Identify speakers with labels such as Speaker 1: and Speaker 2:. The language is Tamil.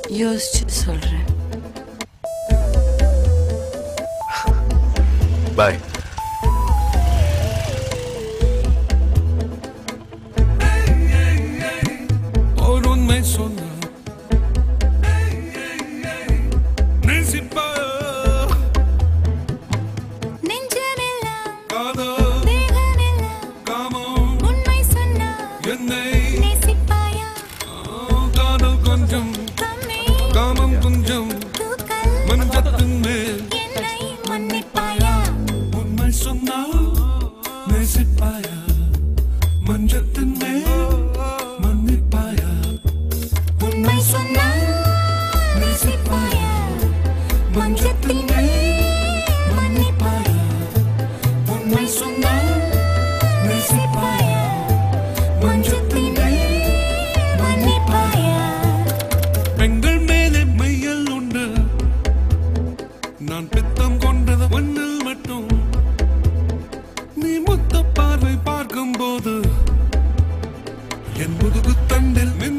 Speaker 1: யோசிச்சு சொல்றேன்
Speaker 2: பாய்
Speaker 3: ஒரு உண்மை சொன்ன நேசிப்பா
Speaker 4: நெஞ்சமெல்லாம்
Speaker 3: காதல்
Speaker 4: தேகமெல்லாம்
Speaker 3: காமம்
Speaker 4: உண்மை சொன்னா
Speaker 3: என்னை
Speaker 4: நேசிப்பாயா
Speaker 3: காதல் கொஞ்சம்
Speaker 4: கம்மி
Speaker 3: காமம் கொஞ்சம்
Speaker 4: தூக்கல்
Speaker 3: மஞ்சத்தின் மேல்
Speaker 4: என்னை மன்னிப்பாயா
Speaker 3: உண்மை சொன்னால் நேசிப்பாயா மஞ்சத்தின் மேல் மன்னிப்பாயா
Speaker 4: உண்மை சொன்னால் நேசிப்பாயா மஞ்சத்தின் மன்னிப்பாயா உண்மை சொன்னால் நேசிப்பாயா மஞ்சத்தின் மன்னிப்பாயா
Speaker 3: பெண்கள் மேலே மையல் உண்டு நான் பித்தம் கொண்டது ஒன்னில் மட்டும் நீ முத்த பார்வை பார்க்கும் போது என் முதுகு தண்டில் மின்